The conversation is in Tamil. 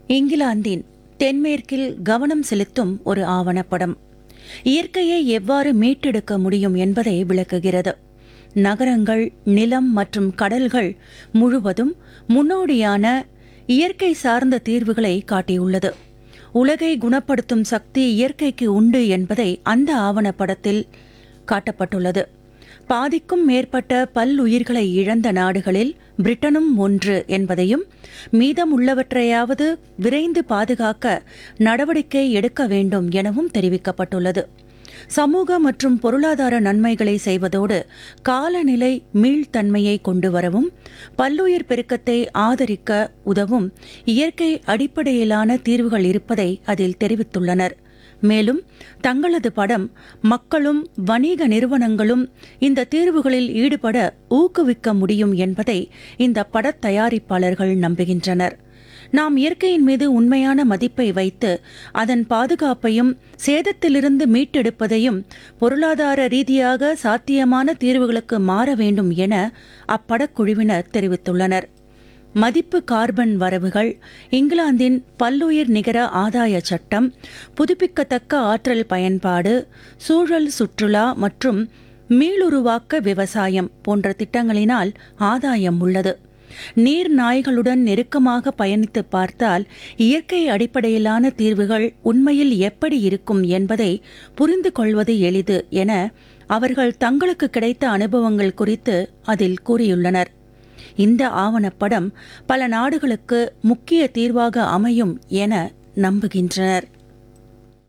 இங்கிலாந்தின் தென்மேற்கில் கவனம் செலுத்தும் ஒரு ஆவணப்படம் இயற்கையை எவ்வாறு மீட்டெடுக்க முடியும் என்பதை விளக்குகிறது நகரங்கள் நிலம் மற்றும் கடல்கள் முழுவதும் முன்னோடியான இயற்கை சார்ந்த தீர்வுகளை காட்டியுள்ளது உலகை குணப்படுத்தும் சக்தி இயற்கைக்கு உண்டு என்பதை அந்த ஆவணப்படத்தில் காட்டப்பட்டுள்ளது பாதிக்கும் மேற்பட்ட பல்லுயிர்களை இழந்த நாடுகளில் பிரிட்டனும் ஒன்று என்பதையும் மீதமுள்ளவற்றையாவது விரைந்து பாதுகாக்க நடவடிக்கை எடுக்க வேண்டும் எனவும் தெரிவிக்கப்பட்டுள்ளது சமூக மற்றும் பொருளாதார நன்மைகளை செய்வதோடு காலநிலை மீள்தன்மையை கொண்டு வரவும் பல்லுயிர் பெருக்கத்தை ஆதரிக்க உதவும் இயற்கை அடிப்படையிலான தீர்வுகள் இருப்பதை அதில் தெரிவித்துள்ளனர் மேலும் தங்களது படம் மக்களும் வணிக நிறுவனங்களும் இந்த தீர்வுகளில் ஈடுபட ஊக்குவிக்க முடியும் என்பதை இந்த படத் தயாரிப்பாளர்கள் நம்புகின்றனர் நாம் இயற்கையின் மீது உண்மையான மதிப்பை வைத்து அதன் பாதுகாப்பையும் சேதத்திலிருந்து மீட்டெடுப்பதையும் பொருளாதார ரீதியாக சாத்தியமான தீர்வுகளுக்கு மாற வேண்டும் என அப்படக்குழுவினர் தெரிவித்துள்ளனர் மதிப்பு கார்பன் வரவுகள் இங்கிலாந்தின் பல்லுயிர் நிகர ஆதாய சட்டம் புதுப்பிக்கத்தக்க ஆற்றல் பயன்பாடு சூழல் சுற்றுலா மற்றும் மீளுருவாக்க விவசாயம் போன்ற திட்டங்களினால் ஆதாயம் உள்ளது நீர் நாய்களுடன் நெருக்கமாக பயணித்து பார்த்தால் இயற்கை அடிப்படையிலான தீர்வுகள் உண்மையில் எப்படி இருக்கும் என்பதை புரிந்து கொள்வது எளிது என அவர்கள் தங்களுக்கு கிடைத்த அனுபவங்கள் குறித்து அதில் கூறியுள்ளனர் இந்த ஆவணப்படம் பல நாடுகளுக்கு முக்கிய தீர்வாக அமையும் என நம்புகின்றனர்